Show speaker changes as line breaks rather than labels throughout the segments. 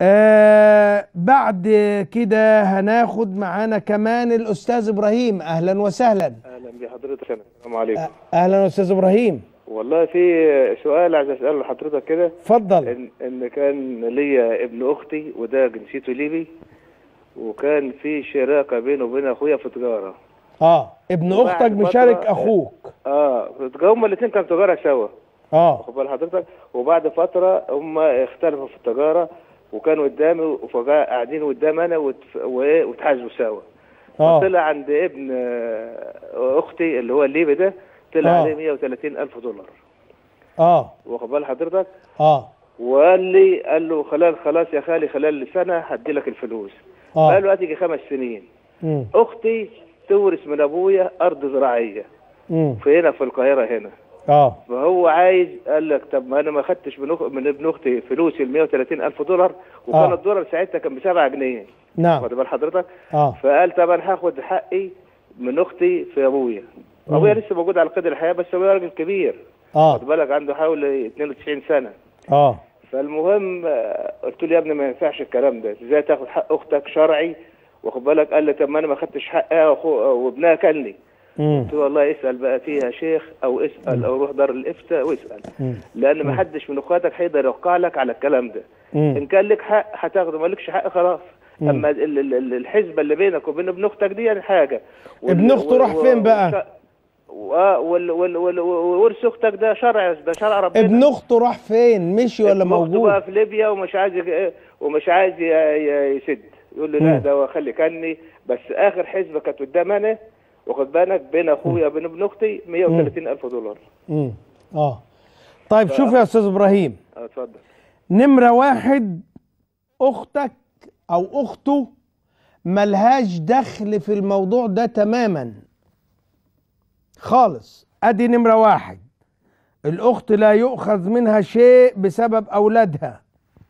آه بعد كده هناخد معانا كمان الاستاذ ابراهيم اهلا وسهلا
اهلا بحضرتك أنا. السلام عليكم
اهلا استاذ ابراهيم
والله في سؤال عايز اساله لحضرتك كده
اتفضل
ان ان كان ليا ابن اختي وده جنسيته ليبي وكان في شراكه بينه وبين اخويا في تجاره
اه ابن
وبعد
اختك
فترة-
مشارك اخوك
اه هما الاثنين كانوا تجاره سوا
اه
واخد بال حضرتك وبعد فتره هم اختلفوا في التجاره وكانوا قدامي وفجاه قاعدين قدام انا وت- وايه وتحاسبوا سوا
اه
طلع عند ابن آه، اختي اللي هو الليبي ده طلع
آه.
عليه 130 الف دولار
اه
واخد بال حضرتك
اه
وقال لي قال له خلال خلاص يا خالي خلال سنه هدي لك الفلوس
اه
قال له هتيجي خمس سنين
مم.
اختي تورث من ابويا ارض زراعيه
مم.
في هنا في القاهره هنا
اه
فهو عايز قال لك طب ما انا ما خدتش من, أخ... من ابن اختي فلوسي ال 130 الف دولار وكان
آه.
الدولار ساعتها كان ب 7 جنيه
نعم
واخد بال حضرتك
اه
فقال طب انا هاخد حقي من اختي في ابويا
مم.
ابويا لسه موجود على قيد الحياه بس ابويا راجل كبير
اه
خد بالك عنده حوالي 92 سنه
اه
فالمهم آه، قلت له يا ابني ما ينفعش الكلام ده ازاي تاخد حق اختك شرعي واخد بالك قال لي طب ما انا ما خدتش حقها واخو وابنها كلني
مم.
قلت له والله اسال بقى فيها شيخ او اسال او روح دار الافتاء واسال
مم.
لان ما حدش من اخواتك هيقدر يوقع لك على الكلام ده
مم.
ان كان لك حق هتاخده ما لكش حق خلاص
مم.
اما ال- ال- ال- الحسبه اللي بينك وبين ابن اختك دي يعني حاجه وال-
ابن أخته
وال-
راح فين بقى؟
والش- وآه، وال- وال- وال- وورث اختك ده شرع ده شرع ربنا
ابن اخته راح فين مشي ولا
ابن أخته
موجود
بقى في ليبيا ومش عايز يج- ومش عايز ي- ي- يسد يقول لي لا
مم.
ده هو خلي كني بس اخر حسبه كانت قدام انا واخد بالك بين اخويا وبين ابن اختي 130 الف دولار
مم. اه طيب شوف يا استاذ ابراهيم
اه اتفضل
نمرة واحد أختك أو أخته ملهاش دخل في الموضوع ده تماما خالص أدي نمرة واحد الأخت لا يؤخذ منها شيء بسبب أولادها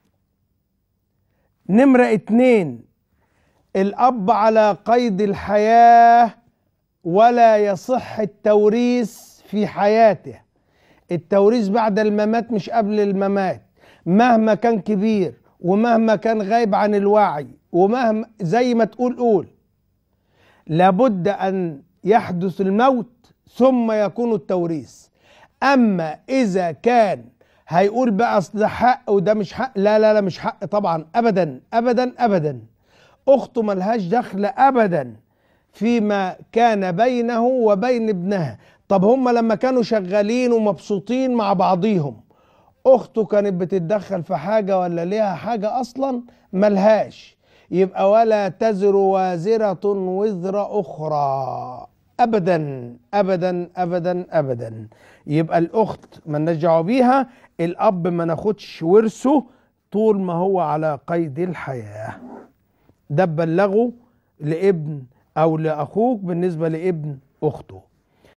نمرة اتنين الأب على قيد الحياة ولا يصح التوريث في حياته التوريث بعد الممات مش قبل الممات مهما كان كبير ومهما كان غايب عن الوعي ومهما زي ما تقول قول لابد ان يحدث الموت ثم يكون التوريث اما اذا كان هيقول بقى اصل ده حق وده مش حق لا لا لا مش حق طبعا ابدا ابدا ابدا اخته ملهاش دخل ابدا فيما كان بينه وبين ابنها طب هم لما كانوا شغالين ومبسوطين مع بعضيهم اخته كانت بتتدخل في حاجة ولا ليها حاجة اصلا ملهاش يبقى ولا تزر وازرة وزر اخرى ابدا ابدا ابدا ابدا يبقى الاخت ما دعوه بيها الاب ما ناخدش ورثه طول ما هو على قيد الحياه ده بلغه لابن او لاخوك بالنسبه لابن اخته